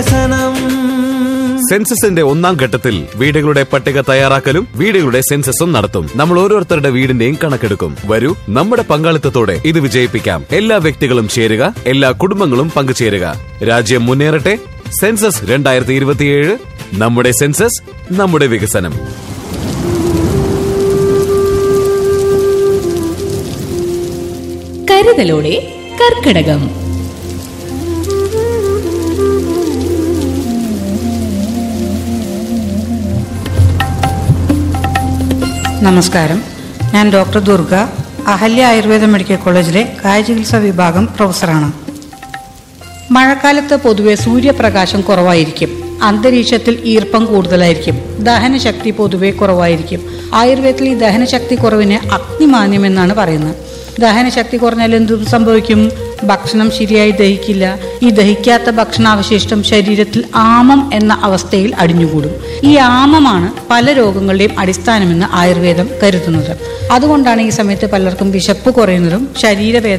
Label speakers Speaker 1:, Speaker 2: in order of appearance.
Speaker 1: സെൻസസിന്റെ ഒന്നാം ഘട്ടത്തിൽ വീടുകളുടെ പട്ടിക തയ്യാറാക്കലും വീടുകളുടെ സെൻസസും നടത്തും നമ്മൾ ഓരോരുത്തരുടെ വീടിന്റെയും കണക്കെടുക്കും വരൂ നമ്മുടെ പങ്കാളിത്തത്തോടെ ഇത് വിജയിപ്പിക്കാം എല്ലാ വ്യക്തികളും ചേരുക എല്ലാ കുടുംബങ്ങളും പങ്കുചേരുക രാജ്യം മുന്നേറട്ടെ സെൻസസ് രണ്ടായിരത്തി ഇരുപത്തിയേഴ് നമ്മുടെ സെൻസസ് നമ്മുടെ വികസനം
Speaker 2: കരുതലോടെ കർക്കിടകം
Speaker 3: നമസ്കാരം ഞാൻ ഡോക്ടർ ദുർഗ അഹല്യ ആയുർവേദ മെഡിക്കൽ കോളേജിലെ കായചികിത്സാ വിഭാഗം പ്രൊഫസറാണ് മഴക്കാലത്ത് പൊതുവെ സൂര്യപ്രകാശം കുറവായിരിക്കും അന്തരീക്ഷത്തിൽ ഈർപ്പം കൂടുതലായിരിക്കും ദഹനശക്തി പൊതുവെ കുറവായിരിക്കും ആയുർവേദത്തിൽ ഈ ദഹനശക്തി കുറവിനെ അഗ്നിമാന്യം എന്നാണ് പറയുന്നത് ദഹനശക്തി കുറഞ്ഞാൽ എന്ത് സംഭവിക്കും ഭക്ഷണം ശരിയായി ദഹിക്കില്ല ഈ ദഹിക്കാത്ത ഭക്ഷണാവശിഷ്ടം ശരീരത്തിൽ ആമം എന്ന അവസ്ഥയിൽ അടിഞ്ഞുകൂടും ഈ ആമമാണ് പല രോഗങ്ങളുടെയും അടിസ്ഥാനമെന്ന് ആയുർവേദം കരുതുന്നത് അതുകൊണ്ടാണ് ഈ സമയത്ത് പലർക്കും വിശപ്പ് കുറയുന്നതും ശരീരവേദന